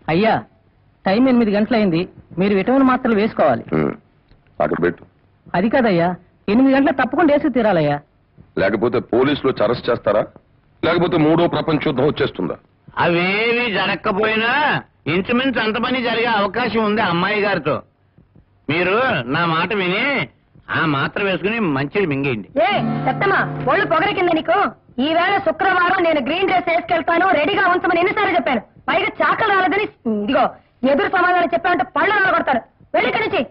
అయ్యా టైం ఎనిమిది గంటలైంది మీరు విటమిన్ మాత్రలు వేసుకోవాలి ఉమ్, అక్కడ పెట్టు అది కాదయ్యా ఎనిమిది గంటలకు తప్పకుండా వేసి తీరాలయ్యా లేకపోతే పోలీసులు వచ్చి అరెస్ట్ చేస్తారా లేకపోతే మూడో ప్రపంచ యుద్ధం వచ్చేస్తుందా అవేవి జరగకపోయినా ఇంచుమించు అంత పని జరిగే అవకాశం ఉంది అమ్మాయి గారితో మీరు నా మాట విని ఆ మాత్ర వేసుకుని మంచిది మింగేయండి ఏ చెత్తమ్మా ఒళ్ళు పొగరికింద నీకు ఈవేళ శుక్రవారం నేను గ్రీన్ డ్రెస్ వేసుకెళ్తాను రెడీగా ఉంచమని ఎన్నిసార్లు చెప్పాను పైగా చాకలు రాలేదని ఇదిగో ఎదురు సమాధానం చెప్పామంటే పళ్ళు కొడతాను వెళ్ళి ఇక్కడి నుంచి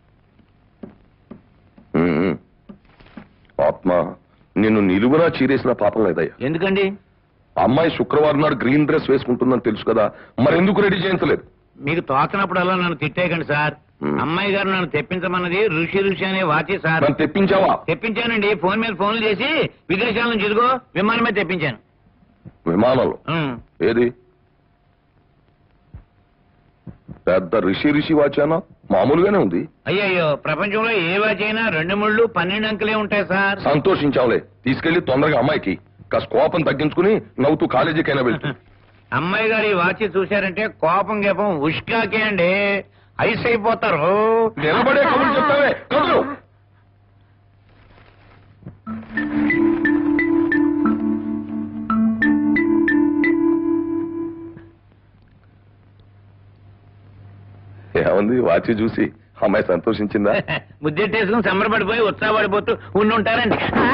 ఉమ్, ఉమ్. ఆత్మ నిన్ను నిలువునా చీరేసిన పాపం లేదయ్యా ఎందుకండి ఆ అమ్మాయి శుక్రవారం నాడు గ్రీన్ డ్రెస్ వేసుకుంటుందని తెలుసు కదా మరి ఎందుకు రెడీ చేయించలేదు మీకు తోచనప్పుడల్లా నన్ను తిట్టేయకండి సార్ మ్. అమ్మాయి గారు నన్ను తెప్పించమన్నది ఋషి ఋషి అనే వాచి సార్ నన్ను తెప్పించావా తెప్పించానండి ఫోన్ మీద ఫోన్లు చేసి విదేశాల నుంచి ఇదిగో విమానం మీద తెప్పించాను విమానంలో మ్. ఏది పెద్ద రిషి రిషి వాచానా మామూలుగానే ఉంది అయ్యయ్యో ప్రపంచంలో ఏ వాచ్ అయినా రెండు ముళ్ళు పన్నెండు అంకెలే ఉంటాయి సార్ సంతోషించాంలే తీసుకెళ్లి తొందరగా అమ్మాయికి కాస్త కోపం తగ్గించుకుని నవ్వుతూ కాలేజీకైనా వెళ్తూ అమ్మాయి గారు ఈ వాచి చూశారంటే కోపం గేపం ఉష్కాకే అండి ఐస్ అయిపోతారు నిలబడే కబుర్లు చెప్తావే కబురు ఏముంది వాచి చూసి అమ్మాయి సంతోషించిందా ముద్దెట్టేసుకుని సంబరపడిపోయి ఉత్సాహపడిపోతూ ఉండి ఉంటారండి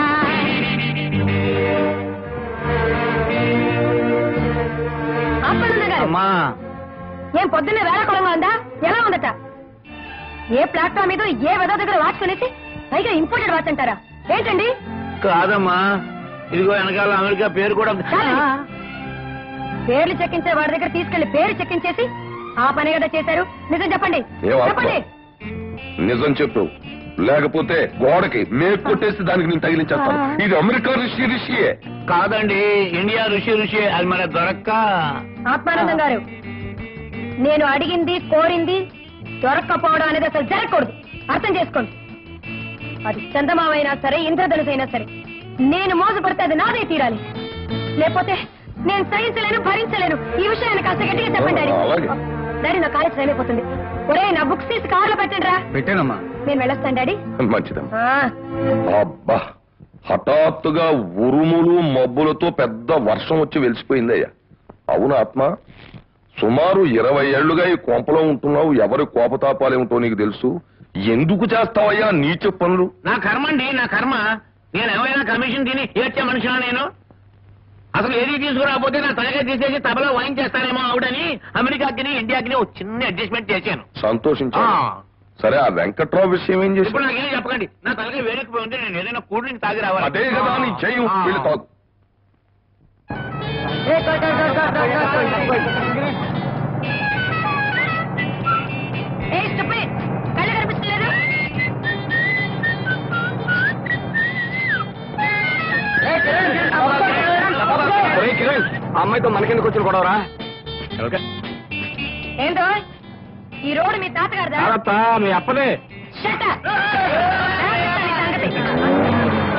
ఆత్మానంద గారు అమ్మా ఏం పొద్దున్నే వేళకోళంగా ఉందా ఎలా ఉందట ఏ ప్లాట్ఫామ్ మీద ఏ వెద దగ్గర వాచ్ కొనేసి పైగా ఇంపోర్టెడ్ వాచ్ అంటారా ఏంటండి కాదమ్మా ఇదిగో వెనకాల అమెరికా పేరు కూడా చాలండి. పేర్లు చెక్కించే వాడి దగ్గర తీసుకెళ్లి పేరు చెక్కించేసి ఆ పని కదా చేశారు నిజం చెప్పండి ఏం ఆత్మ? చెప్పండి నిజం చెప్పు లేకపోతే గోడకి మేకు కొట్టేసి దానికి నేను తగిలించేస్తాను ఇది అమెరికా రిషి రిషియే కాదండి ఇండియా ఋషి ఋషి అది మన దొరక్క ఆత్మానందం గారు నేను అడిగింది కోరింది దొరక్కపోవడం అనేది అసలు జరగకూడదు అర్థం చేసుకోండి అది చందమామైనా సరే ఇంద్రధనుసైనా సరే నేను మోసపడితే అది నాదే తీరాలి లేకపోతే నేను సహించలేను భరించలేను ఈ విషయాన్ని కాస్త గట్టిగా చెప్పండి డాడీ అలాగే. డాడీ నా కాలేజ్ టైం అయిపోతుంది ఒరే నా బుక్స్ తీసి కార్లో పెట్టండి రా పెట్టానమ్మా నేను వెళ్ళొస్తాను డాడీ మంచిదమ్మా ఆ, అబ్బా హఠాత్తుగా ఉరుములు మబ్బులతో పెద్ద వర్షం వచ్చి వెలిసిపోయిందయ్యా అవును ఆత్మ సుమారు ఇరవై ఏళ్లుగా ఈ కొంపలో ఉంటున్నావు ఎవరి కోపతాపాలేమిటో నీకు తెలుసు ఎందుకు చేస్తావయ్యా నీచ పనులు నా కర్మ అండి నా కర్మ నేను ఏమైనా కమిషన్ తిని ఏడ్చే మనిషినా నేను అసలు ఏది తీసుకురాకపోతే నా తలగా తీసేసి తబలా వాయించేస్తానేమో ఆవిడని అమెరికాకి ఇండియాకి ఒక చిన్న అడ్జస్ట్మెంట్ చేశాను సంతోషించా ఆ. సరే ఆ వెంకట్రావు విషయం ఏం ఇప్పుడు చేసి నాకేం చెప్పకండి నా తలగా వేడెక్కిపోయి ఉంటే నేను ఏదైనా కూల్ డ్రింక్ తాగి రావాలి అదే కదా నీ చెయ్యి ఆ. వీళ్ళు తాగు ఏ, కొయ్, కొయ్, కొయ్, కొయ్, కొయ్, కొయ్, కొయ్. ఏ, stupid. కళ్ళు కనిపించలేదు అమ్మాయితో మనకెందుకు వచ్చిన గొడవరా ఏంటో ఈ రోడ్డు మీ తాతగారిదా మీ అప్పదే Shut up. రాజస్థానీ సంగతి.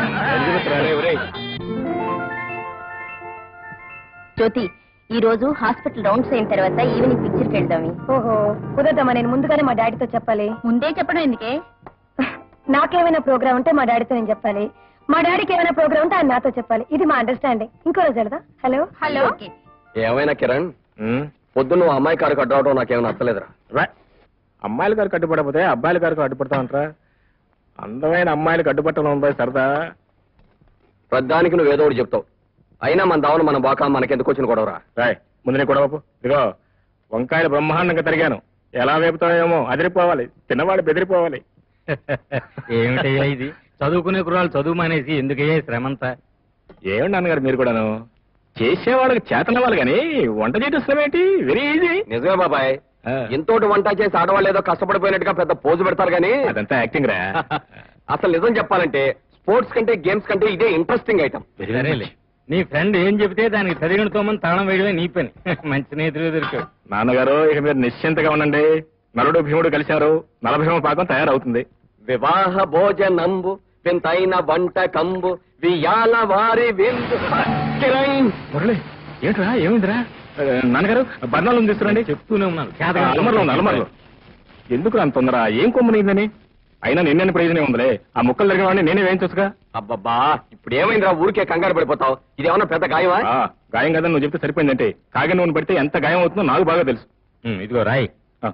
జ్యోతి ఈ రోజు హాస్పిటల్ రౌండ్స్ అయిన తర్వాత ఈవినింగ్ పిక్చర్కి వెళ్దాం ఓహో కుదరదమ్మా నేను ముందుగానే మా డాడీతో చెప్పాలి ముందే చెప్పడం ఎందుకే నాకేమైనా ప్రోగ్రామ్ ఉంటే మా డాడీతో నేను చెప్పాలి మా డాడీకి ఏమైనా ప్రోగ్రామ్ ఉంటే ఆయన నాతో చెప్పాలి ఇది మా అండర్స్టాండింగ్ ఇంకో రోజు వెళ్దా హలో హలో ఏమైనా కిరణ్ పొద్దున్న నువ్వు అమ్మాయి కారు కట్టవడం నాకేమైనా నచ్చలేదురా అమ్మాయిల గారు కట్టుబడకపోతే అబ్బాయిల గారు అడ్డుపడతామంటారా అందమైన అమ్మాయిలకు అడ్డుపట్టడం ఉందా సరదా ప్రధానికి నువ్వు ఏదో ఒకటి చెప్తావు అయినా మన దావన మన బాక మనకెందుకు వచ్చిన గొడవరా రాయ్ ముందు నీ గొడవపు ఇదిగో వంకాయలు బ్రహ్మాండంగా తరిగాను ఎలా వేపుతావేమో అదిరిపోవాలి తిన్నవాడు బెదిరిపోవాలి ఏమిటయ్యా ఇది చదువుకునే కుర్రాలు చదువు మానేసి ఎందుకయ్యా ఈ శ్రమంతా ఏమండి నాన్నగారు మీరు కూడాను చేసేవాళ్ళకి చేతనవ్వాలి కానీ వంట చేయడం శ్రమ ఏంటి వెరీ ఈజీ నిజమే బాబాయ్ ఆ. ఇంతోటి వంట చేసి ఆడవాళ్ళు ఏదో కష్టపడిపోయినట్టుగా పెద్ద పోజు పెడతారు కానీ అదంతా యాక్టింగ్ రా అసలు నిజం చెప్పాలంటే స్పోర్ట్స్ కంటే గేమ్స్ కంటే ఇదే ఇంట్రెస్టింగ్ ఐటమ్ సరేలే నీ ఫ్రెండ్ ఏం చెబితే దానికి చదివిన తోమని తాళం వేయడమే నీ పని మంచి స్నేహితులు దొరికావు నాన్నగారు ఇక మీరు నిశ్చింతగా ఉండండి నలుడు భీముడు కలిశారు నలభీమ పాకం తయారవుతుంది వివాహ భోజనంబు వింతైన వంట కంబు వియాల వారి విందు కిరణ్ మురళి ఏంట్రా ఏమైందిరా ఆ, నాన్నగారు బర్ణాలు తీసుకురండి చెప్తూనే ఉన్నాను ఆ, అలమరలో ఉంది అలమరలో ఎందుకు అంత తొందర ఏం కొమ్మనైందని అయినా నిన్నని ప్రయోజనం ఉందిలే ఆ ముక్కలు జరిగిన వాడిని నేనే వేయించొచ్చుగా అబ్బబ్బా ఇప్పుడు ఏమైందిరా ఊరికే కంగారు పడిపోతావు ఇదేమన్నా పెద్ద గాయమా ఆ, గాయం కదా నువ్వు చెప్తే సరిపోయిందంటే కాగి నూనె పడితే ఎంత గాయం అవుతుందో నాకు బాగా తెలుసు ఉమ్, ఇదిగో రాయ్ ఆ,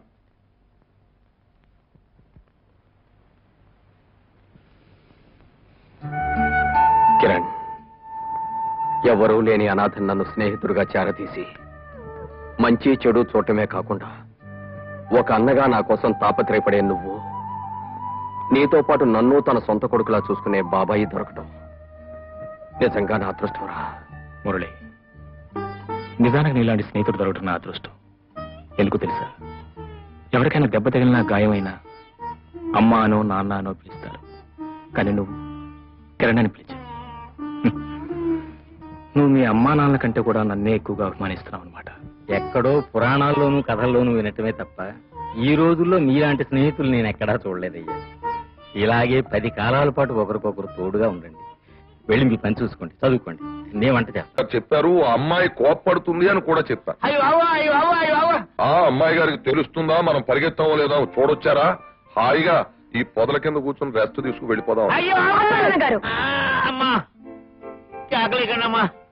కిరణ్ ఎవరూ లేని అనాథን నన్ను స్నేహితుడిగా చేరతీసి మంచి చెడు చూడటమే కాకుండా ఒక అన్నగా నా కోసం తాపత్రయపడే నువ్వు నీతో పాటు నన్ను తన సొంత కొడుకులా చూసుకునే బాబాయి దొరకటం నిజంగా నా అదృష్టంరా మురళి నిజానికి నీలాంటి స్నేహితుడు దొరకటం నా అదృష్టం ఎందుకు తెలుసా ఎవరికైనా దెబ్బ తగిలినా గాయమైనా అమ్మ అనో నాన్న అనో పిలుస్తారు కానీ నువ్వు కిరణ్ అని పిలిచావు హ్మ్. నువ్వు మీ అమ్మా నాన్నల కంటే కూడా నన్నే ఎక్కువగా అభిమానిస్తున్నావు అనమాట ఎక్కడో పురాణాల్లోనూ కథల్లోనూ వినటమే తప్ప ఈ రోజుల్లో మీలాంటి స్నేహితులు నేను ఎక్కడా చూడలేదయ్యా ఇలాగే పది కాలాల పాటు ఒకరికొకరు తోడుగా ఉండండి వెళ్ళి మీ పని చూసుకోండి చదువుకోండి నేను వంట చేస్తాను చెప్పారు ఆ అమ్మాయి కోప్పడుతుంది అని కూడా చెప్పారు అయ్యో అవ్వ అయ్యో అవ్వ అయ్యో అవ్వ ఆ అమ్మాయి గారికి తెలుస్తుందా మనం పరిగెత్తామో లేదా చూడొచ్చారా హాయిగా ఈ పొదల కింద కూర్చొని రెస్ట్ తీసుకు వెళ్ళిపోదాం అయ్యో అవ్వ. నాన్నగారు ఆ, అమ్మా కేకలేకండి అమ్మా